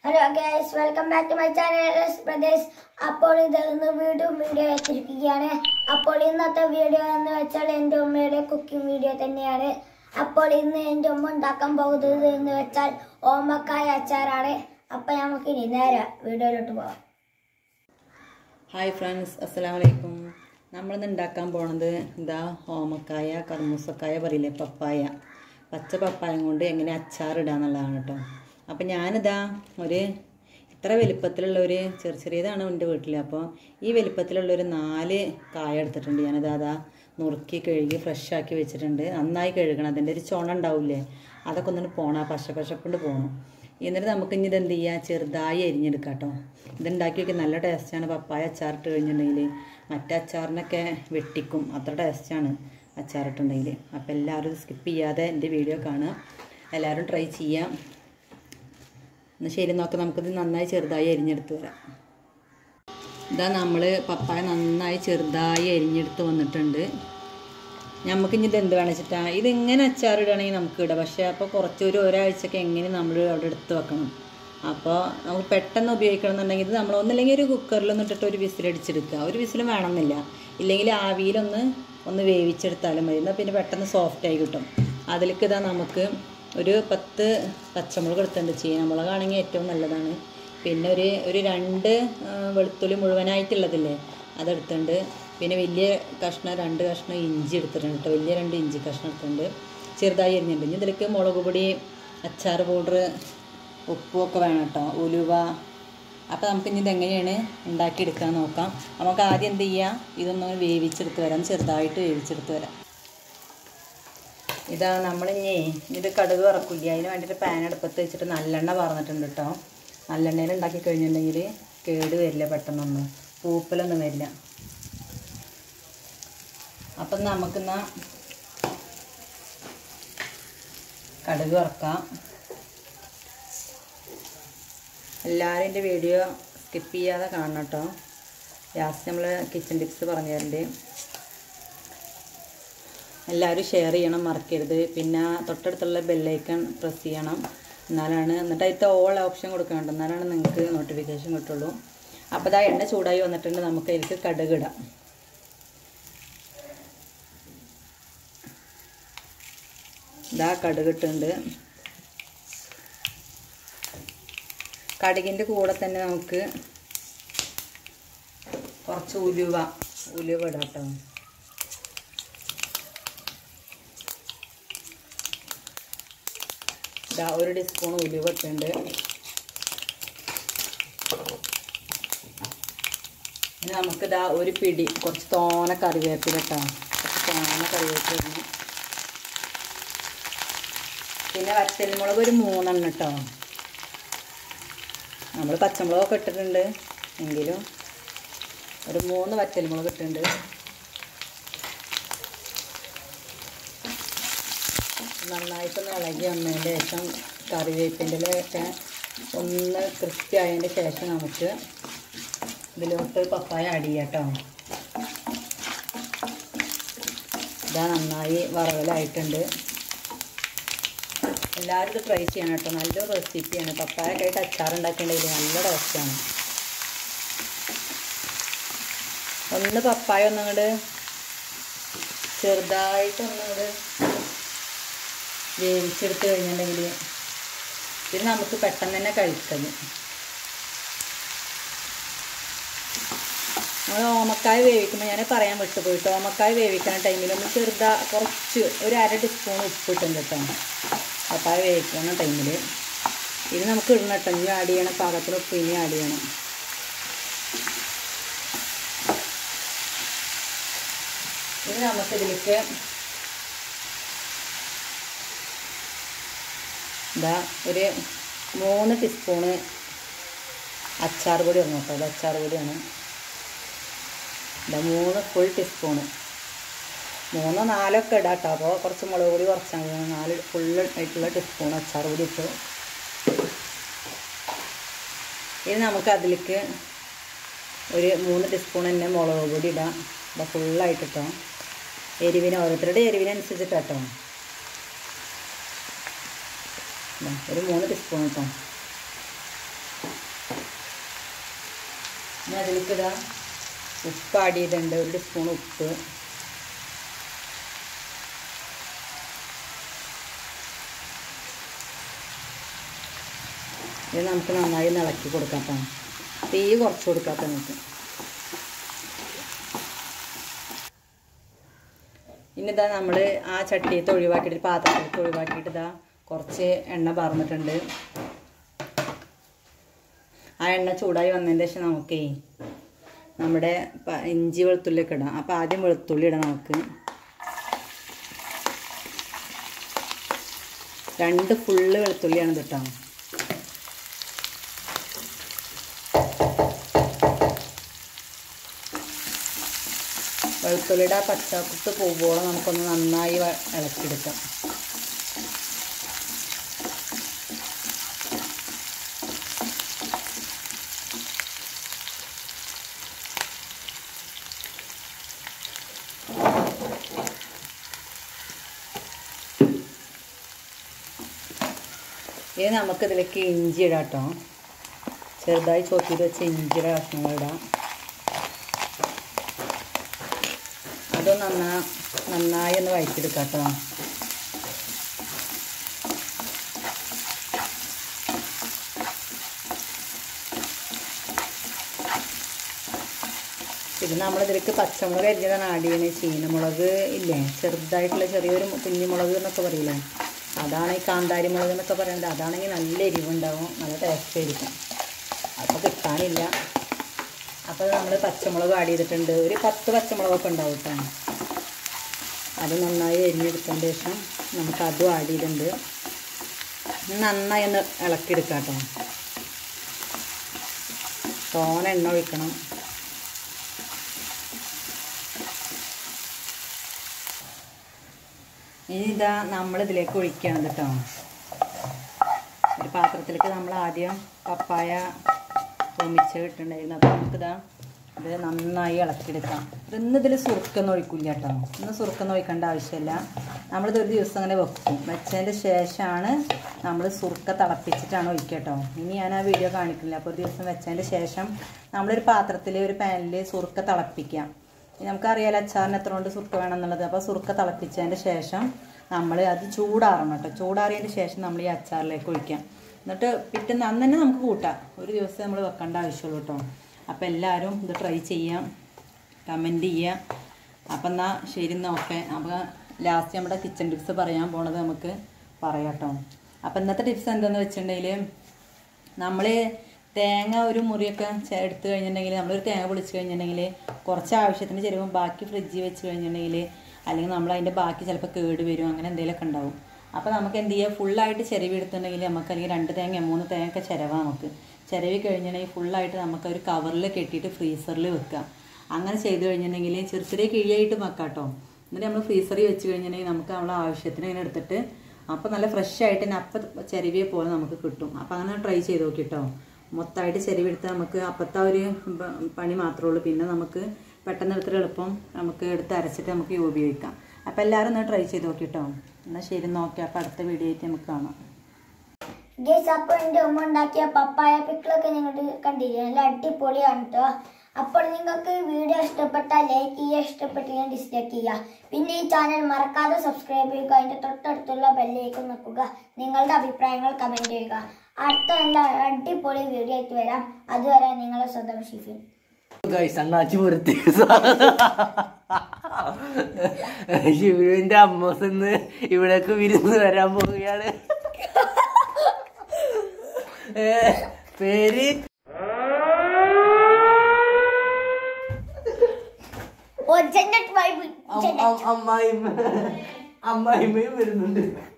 Hello guys welcome back to my channel brothers അപ്പോൾ ഇത് ഇന്ന് വീണ്ടും വീഡിയോ എത്തിയിരിക്കുകയാണ് അപ്പോൾ ഇന്നത്തെ വീഡിയോ എന്ന് വെച്ചാൽ എൻ്റെ ഉമ്മയുടെ കുക്കിംഗ് വീഡിയോ തന്നെയാണ് അപ്പോൾ ഇന്ന് എൻ്റെ ഉമ്മ ഉണ്ടാക്കാൻ പോകുന്നത് എന്ന് വെച്ചാൽ ഓമക്കായ അച്ചാറാണ് അപ്പം നമുക്ക് ഇനി നേരെ വീഡിയോയിലോട്ട് പോകാം ഹായ് ഫ്രണ്ട്സ് അസ്സലാമു അലൈക്കും നമ്മളിന്ന് ഉണ്ടാക്കാൻ പോണത് ഇതാ ഓമക്കായ കർമൂസക്കായ പറയില്ലേ പപ്പായ പച്ച പപ്പായം കൊണ്ട് എങ്ങനെ അച്ചാറിടുക എന്നുള്ളതാണ് കേട്ടോ അപ്പം ഞാനിതാ ഒരു ഇത്ര വലിപ്പത്തിലുള്ള ഒരു ചെറിയ ചെറിയതാണ് എൻ്റെ വീട്ടിൽ അപ്പോൾ ഈ വലിപ്പത്തിലുള്ള ഒരു നാല് കായ എടുത്തിട്ടുണ്ട് ഞാനിത് അതാ നുറുക്കി കഴുകി ഫ്രഷ് ആക്കി വെച്ചിട്ടുണ്ട് നന്നായി കഴുകണം അതിൻ്റെ ഒരു ചുണ ഉണ്ടാവില്ലേ അതൊക്കെ ഒന്നിട്ട് പോകണം ആ പശ പശക്കൊണ്ട് പോകണം എന്നിട്ട് നമുക്ക് ഇനി ഇത് എന്ത് ചെയ്യുക ചെറുതായി അരിഞ്ഞെടുക്കാം കേട്ടോ ഇതുണ്ടാക്കി വെക്കാൻ നല്ല ടേസ്റ്റാണ് പപ്പായ അച്ചാറിട്ട് കഴിഞ്ഞിട്ടുണ്ടെങ്കിൽ മറ്റേ അച്ചാറിനൊക്കെ വെട്ടിക്കും അത്ര ടേസ്റ്റാണ് അച്ചാറിട്ടുണ്ടെങ്കിൽ അപ്പോൾ എല്ലാവരും ഇത് സ്കിപ്പ് ചെയ്യാതെ എൻ്റെ വീഡിയോ കാണുക എല്ലാവരും ട്രൈ ചെയ്യാം എന്നാൽ ശരി നോക്കാം നമുക്കിത് നന്നായി ചെറുതായി അരിഞ്ഞെടുത്ത് വരാം ഇതാ നമ്മൾ പപ്പായ നന്നായി ചെറുതായി അരിഞ്ഞെടുത്ത് വന്നിട്ടുണ്ട് നമുക്ക് ഇനി ഇത് എന്ത് വേണം വെച്ചിട്ടാ ഇത് ഇങ്ങനെ അച്ചാറിടുകയാണെങ്കിൽ നമുക്ക് ഇടാം പക്ഷേ അപ്പോൾ കുറച്ച് ഒരു ഒരാഴ്ചയൊക്കെ എങ്ങനെ നമ്മൾ അവിടെ എടുത്ത് വെക്കണം അപ്പോൾ നമുക്ക് പെട്ടെന്ന് ഉപയോഗിക്കണം എന്നുണ്ടെങ്കിൽ ഇത് നമ്മൾ ഒന്നില്ലെങ്കിൽ ഒരു കുക്കറിലൊന്ന് ഇട്ടിട്ട് ഒരു വിസിലടിച്ചെടുക്കുക ഒരു വിസിലും വേണമെന്നില്ല ഇല്ലെങ്കിൽ ആവിയിലൊന്ന് ഒന്ന് വേവിച്ചെടുത്താലും മതി എന്നാൽ പിന്നെ പെട്ടെന്ന് സോഫ്റ്റ് ആയി കിട്ടും അതിലേക്ക് ഇതാ നമുക്ക് ഒരു പത്ത് പച്ചമുളക് എടുത്തിട്ടുണ്ട് ചീനമുളകാണെങ്കിൽ ഏറ്റവും നല്ലതാണ് പിന്നെ ഒരു ഒരു രണ്ട് ആ, വെളുത്തുള്ളി മുഴുവനായിട്ടുള്ളതില്ലേ അതെടുത്തിട്ടുണ്ട് പിന്നെ വലിയ കഷ്ണം രണ്ട് കഷ്ണം ഇഞ്ചി എടുത്തിട്ടുണ്ട് കേട്ടോ വലിയ രണ്ട് ഇഞ്ചി കഷ്ണം എടുത്തിട്ടുണ്ട് ചെറുതായി അരിഞ്ഞിട്ടുണ്ട് ഇനി ഇതിലേക്ക് മുളക് പൊടി അച്ചാർ പൗഡർ ഉപ്പും ഒക്കെ വേണം കേട്ടോ ഉലുവ അപ്പോൾ നമുക്ക് ഇനി ഇതെങ്ങനെയാണ് ഉണ്ടാക്കിയെടുക്കാൻ നോക്കാം നമുക്ക് ആദ്യം എന്ത് ചെയ്യാം ഇതൊന്ന് വേവിച്ചെടുത്ത് വരാം ചെറുതായിട്ട് വേവിച്ചെടുത്ത് വരാം ഇതാ നമ്മളിഞ്ഞേ ഇത് കടുക് വറക്കില്ല അതിന് വേണ്ടിയിട്ട് പാൻ അടുപ്പത്ത് വെച്ചിട്ട് നല്ലെണ്ണ പറന്നിട്ടുണ്ട് കേട്ടോ നല്ലെണ്ണയിൽ ഉണ്ടാക്കി കഴിഞ്ഞിട്ടുണ്ടെങ്കിൽ കേട് വരില്ല പെട്ടെന്നൊന്നും പൂപ്പലൊന്നും വരില്ല അപ്പം നമുക്കെന്നാ കടുക് വറക്കാം എല്ലാവരും എൻ്റെ വീഡിയോ സ്കിപ്പ് ചെയ്യാതെ കാണണം കേട്ടോ ലാസ്റ്റ് നമ്മൾ കിച്ചൺ ടിപ്സ് പറഞ്ഞു തരണ്ട് എല്ലാവരും ഷെയർ ചെയ്യണം മറക്കരുത് പിന്നെ തൊട്ടടുത്തുള്ള ബെല്ലൈക്കൺ പ്രസ് ചെയ്യണം എന്നാലാണ് എന്നിട്ട് അതിൻ്റെ ഓൾ ഓപ്ഷൻ കൊടുക്കണം എന്നാലാണ് നിങ്ങൾക്ക് നോട്ടിഫിക്കേഷൻ കിട്ടുള്ളൂ അപ്പോൾ ഇതാ എണ്ണ ചൂടായി വന്നിട്ടുണ്ട് നമുക്ക് അതിലേക്ക് കടുക് ഇടാം ഇതാ കടുക് ഇട്ടുണ്ട് കടുകിൻ്റെ കൂടെ തന്നെ നമുക്ക് കുറച്ച് ഉലുവ ഉലുവ ഇടാം കേട്ടോ ഇതാ ഒരു ടീസ്പൂൺ ഉലുവ ഇട്ടുണ്ട് ഇനി നമുക്കിതാ ഒരു പിടി കുറച്ച് തോന കറിവേപ്പില കേട്ടോ കുറച്ച് തോന കറിവേപ്പില ഇടണം. പിന്നെ വറ്റൽമുളക് ഒരു മൂന്നെണ്ണം കേട്ടോ നമ്മൾ പച്ചമുളകൊക്കെ ഇട്ടിട്ടുണ്ട് എങ്കിലും ഒരു മൂന്ന് വറ്റൽമുളക് ഇട്ടിട്ടുണ്ട് നന്നായിട്ടൊന്ന് ഇളകി വന്നതിന് ശേഷം കറിവേപ്പിൻ്റെ ഇലയൊക്കെ ഒന്ന് ക്രിസ്പി ആയതിൻ്റെ ശേഷം നമുക്ക് ഇതിലോട്ട് പപ്പായ ആഡ് ചെയ്യാം കേട്ടോ ഇതാ നന്നായി വറവലായിട്ടുണ്ട് എല്ലാവരും ഇത് ട്രൈ ചെയ്യണം കേട്ടോ നല്ലൊരു റെസിപ്പിയാണ് പപ്പായ ഒക്കെ ആയിട്ട് അച്ചാർ ഉണ്ടാക്കിയിട്ടുണ്ടെങ്കിൽ നല്ല ടേസ്റ്റാണ് ഒന്ന് പപ്പായ ഒന്നങ്ങോട്ട് ചെറുതായിട്ടൊന്നങ്ങോട്ട് വേവിച്ചെടുത്ത് കഴിഞ്ഞിട്ടുണ്ടെങ്കിൽ ഇത് നമുക്ക് പെട്ടെന്ന് തന്നെ കഴിക്കാം നമ്മൾ ഓമക്കായ വേവിക്കുമ്പോൾ ഞാൻ പറയാൻ വിട്ടുപോയിട്ട് ഓമക്കായ വേവിക്കുന്ന ടൈമിൽ ഒന്ന് ചെറുതാ കുറച്ച് ഒരു അര ടീസ്പൂൺ ഉപ്പ് ഇട്ടുണ്ട് കേട്ടോ പപ്പായ വേവിക്കുന്ന ടൈമിൽ ഇത് നമുക്ക് ഇടണം കേട്ടോ ഇനി ആഡ് ചെയ്യണം പാകത്തിന് ഉപ്പ് ഇനി ആഡ് ചെയ്യണം ഇനി നമുക്കിതിലേക്ക് ഇതാ ഒരു മൂന്ന് ടീസ്പൂണ് അച്ചാർ പൊടി ഇടണം കേട്ടോ അത് അച്ചാർ പൊടിയാണ് ഇതാ മൂന്ന് ഫുൾ ടീസ്പൂണ് മൂന്നോ നാലോ ഒക്കെ ഇടാം കേട്ടോ അപ്പോൾ കുറച്ച് മുളക് പൊടി കുറച്ചാൽ മതി നാല് ഫുള്ള് ആയിട്ടുള്ള ടീസ്പൂൺ അച്ചാർ പൊടി ഇട്ടു ഇനി നമുക്ക് അതിലേക്ക് ഒരു മൂന്ന് ടീസ്പൂൺ തന്നെ മുളക് പൊടി ഇടാം ഇതാ ഫുള്ളായിട്ട് ഇട്ടോ എരിവിന് ഓരോരുത്തരുടെ എരിവിനനുസരിച്ചിട്ട് കേട്ടോ ദാ ഒരു മൂന്ന് ടീസ്പൂൺ കേട്ടോ ഇനി അതിലേക്ക് ഇതാ ഉപ്പ് ആഡ് ചെയ്തിട്ടുണ്ട് ഒരു സ്പൂൺ ഉപ്പ് ഇത് നമുക്ക് നന്നായി ഒന്ന് ഇളക്കി കൊടുക്കാം കേട്ടോ തീ കുറച്ച് കൊടുക്കാം കേട്ടോ നമുക്ക് ഇനി ഇതാ നമ്മൾ ആ ചട്ടിയത്തെ ഒഴിവാക്കിയിട്ട് ഒരു പാത്രത്തിലേക്ക് ഒഴിവാക്കിയിട്ട് ഇതാ കുറച്ച് എണ്ണ പറന്നിട്ടുണ്ട് ആ എണ്ണ ചൂടായി വന്നതിന് ശേഷം നമുക്കേ നമ്മുടെ പ- ഇഞ്ചി വെളുത്തുള്ളിയൊക്കെ ഇടാം അപ്പോൾ ആദ്യം വെളുത്തുള്ളി ഇടാം നമുക്ക് രണ്ട് ഫുള്ള് വെളുത്തുള്ളിയാണ് ഇത് കേട്ടോ വെളുത്തുള്ളിയുടെ ആ പച്ചക്കുത്ത് പോകുമ്പോഴും നമുക്കൊന്ന് നന്നായി വ- ഇളക്കിയെടുക്കാം ഇനി നമുക്കിതിലേക്ക് ഇഞ്ചി ഇടാം കേട്ടോ ചെറുതായി ചോത്തിയിട്ട് വെച്ച ഇഞ്ചിയുടെ കഷ്ണങ്ങൾ ഇടാം അത് നന്നാ നന്നായി ഒന്ന് വഴറ്റിയെടുക്കാം കേട്ടോ പിന്നെ നമ്മളിതിലേക്ക് പച്ചമുളക് അരിഞ്ഞതാണ് ആഡ് ചെയ്യണത് ചീനമുളക് ഇല്ലേ ചെറുതായിട്ടുള്ള ചെറിയൊരു കുഞ്ഞുമുളക് എന്നൊക്കെ പറയില്ലേ അതാണ് ഈ കാന്താരി മുളക് എന്നൊക്കെ പറയുന്നത് അതാണെങ്കിൽ നല്ല എരിവുണ്ടാവും നല്ല ടേസ്റ്റ് ആയിരിക്കും അപ്പോൾ കിട്ടാനില്ല അപ്പോൾ നമ്മൾ പച്ചമുളക് ആഡ് ചെയ്തിട്ടുണ്ട് ഒരു പത്ത് പച്ചമുളകൊക്കെ ഉണ്ടാവും കേട്ടോ അത് നന്നായി എരിഞ്ഞെടുത്തതിന് ശേഷം നമുക്ക് അതും ആഡ് ചെയ്തിട്ടുണ്ട് ഇനി നന്നായി ഒന്ന് ഇളക്കിയെടുക്കാം കേട്ടോ തോന എണ്ണ ഒഴിക്കണം ഇനി ഇതാ നമ്മൾ ഇതിലേക്ക് ഒഴിക്കുകയാണ് കേട്ടോ ഒരു പാത്രത്തിലേക്ക് നമ്മൾ ആദ്യം പപ്പായ തോമിച്ച് ഇട്ടുണ്ടായിരുന്നു അപ്പോൾ നമുക്കിതാ ഇത് നന്നായി ഇളക്കിയെടുക്കാം ഇന്ന് ഇതിൽ സുറുക്കൊന്നും ഒഴിക്കില്ല കേട്ടോ ഇന്ന് സുറുക്കൊന്നും ഒഴിക്കേണ്ട ആവശ്യമില്ല നമ്മളിത് ഒരു ദിവസം അങ്ങനെ വെക്കും വെച്ചതിൻ്റെ ശേഷമാണ് നമ്മൾ സുറുക്ക തിളപ്പിച്ചിട്ടാണ് ഒഴിക്കുക കേട്ടോ ഇനി ഞാൻ ആ വീഡിയോ കാണിക്കില്ല അപ്പോൾ ഒരു ദിവസം വെച്ചതിൻ്റെ ശേഷം നമ്മളൊരു പാത്രത്തിൽ ഒരു പാനിൽ സുറുക്ക തിളപ്പിക്കാം ഇനി നമുക്കറിയാലോ അച്ചാറിന് എത്ര കൊണ്ട് സുറുക്ക വേണം എന്നുള്ളത് അപ്പോൾ സുറുക്ക തിളപ്പിച്ചതിൻ്റെ ശേഷം നമ്മൾ അത് ചൂടാറണം കേട്ടോ ചൂടാറിയതിന് ശേഷം നമ്മൾ ഈ അച്ചാറിലേക്ക് ഒഴിക്കാം എന്നിട്ട് പിറ്റേന്ന് അന്ന് തന്നെ നമുക്ക് കൂട്ടാം ഒരു ദിവസം നമ്മൾ വെക്കേണ്ട ആവശ്യമുള്ളൂ കേട്ടോ അപ്പോൾ എല്ലാവരും ഇത് ട്രൈ ചെയ്യാം കമൻറ്റ് ചെയ്യാം അപ്പം എന്നാൽ ശരി എന്നാൽ ഓക്കെ അപ്പോൾ ലാസ്റ്റ് നമ്മുടെ കിച്ചൺ ടിപ്സ് പറയാൻ പോണത് നമുക്ക് പറയാം കേട്ടോ അപ്പോൾ ഇന്നത്തെ ടിപ്സ് എന്താണെന്ന് വെച്ചിട്ടുണ്ടെങ്കിൽ നമ്മൾ തേങ്ങ ഒരു മുറിയൊക്കെ ചെ- എടുത്തു കഴിഞ്ഞിട്ടുണ്ടെങ്കിൽ നമ്മളൊരു തേങ്ങ പൊളിച്ച് കഴിഞ്ഞിട്ടുണ്ടെങ്കിൽ കുറച്ച് ആവശ്യത്തിന് ചിലവും ബാക്കി ഫ്രിഡ്ജിൽ വെച്ച് കഴിഞ്ഞിട്ടുണ്ടെങ്കിൽ അല്ലെങ്കിൽ നമ്മൾ അതിൻ്റെ ബാക്കി ചിലപ്പോൾ കേട് വരും അങ്ങനെ എന്തെങ്കിലുമൊക്കെ ഉണ്ടാവും അപ്പോൾ നമുക്ക് എന്ത് ചെയ്യുക ഫുള്ളായിട്ട് ചിരവി എടുത്തിട്ടുണ്ടെങ്കിൽ നമുക്ക് അല്ലെങ്കിൽ രണ്ട് തേങ്ങ മൂന്ന് തേങ്ങ ഒക്കെ ചിരവാ നമുക്ക് ചിരവി കഴിഞ്ഞിട്ടുണ്ടെങ്കിൽ ഫുള്ളായിട്ട് നമുക്ക് ഒരു കവറിൽ കെട്ടിയിട്ട് ഫ്രീസറിൽ വെക്കാം അങ്ങനെ ചെയ്ത് കഴിഞ്ഞിട്ടുണ്ടെങ്കിൽ ചെറിയ ചെറിയ കിഴിയായിട്ട് വെക്കാം കേട്ടോ എന്നിട്ട് നമ്മൾ ഫ്രീസറിൽ വെച്ച് കഴിഞ്ഞിട്ടുണ്ടെങ്കിൽ നമുക്ക് നമ്മുടെ ആവശ്യത്തിന് ഇങ്ങനെ എടുത്തിട്ട് അപ്പോൾ നല്ല ഫ്രഷ് ആയിട്ട് തന്നെ അപ്പം ചെരുവിയെ പോലെ നമുക്ക് കിട്ടും അപ്പോൾ അങ്ങനെ ട്രൈ ചെയ്ത് നോക്കി കേട്ടോ മൊത്തമായിട്ട് ചെരുവെടുത്ത് നമുക്ക് അപ്പത്തെ ആ ഒരു പ- പണി മാത്രമേ ഉള്ളൂ പിന്നെ നമുക്ക് പെട്ടെന്ന് എടുത്തിട്ട് എളുപ്പം നമുക്ക് എടുത്ത് അരച്ചിട്ട് നമുക്ക് ഉപയോഗിക്കാം അപ്പോൾ എല്ലാവരും ഒന്ന് ട്രൈ ചെയ്ത് നോക്കി കേട്ടോ എന്നാൽ ശരി നോക്കി അപ്പോൾ അടുത്ത വീഡിയോ ആയിട്ട് നമുക്ക് കാണാം ഗേസ് അപ്പോൾ എൻ്റെ ഉമ്മ ഉണ്ടാക്കിയ പപ്പായ പിക്കിളൊക്കെ നിങ്ങൾ കണ്ടില്ലേ നല്ല അടിപൊളിയാണ് കേട്ടോ അപ്പോൾ നിങ്ങൾക്ക് വീഡിയോ ഇഷ്ടപ്പെട്ടാൽ ലൈക്ക് ചെയ്യുക ഇഷ്ടപ്പെട്ടില്ലെങ്കിൽ ഡിസ്ലൈക്ക് ചെയ്യുക പിന്നെ ഈ ചാനൽ മറക്കാതെ സബ്സ്ക്രൈബ് ചെയ്യുക അതിൻ്റെ തൊട്ടടുത്തുള്ള ബെല്ലേക്ക് നിൽക്കുക നിങ്ങളുടെ അഭിപ്രായങ്ങൾ കമൻറ്റ് ചെയ്യുക അടുത്ത നല്ല അടിപൊളി വീഡിയോ ആയിട്ട് വരാം അതുവരെ നിങ്ങളെ സ്വന്തം ഷിഫിൻ ഗൈസ് അണ്ണാച്ചി പുറത്തി ശിവന്റെ അമ്മസന്ന് ഇവിടേക്ക് വിരുന്ന് വരാൻ പോവുകയാണ് ഏ, പേര് ഓ ജന്നറ്റ് വൈബ് അം- അം- അമ്മായിമ്മ അമ്മായിമ്മയും വരുന്നുണ്ട്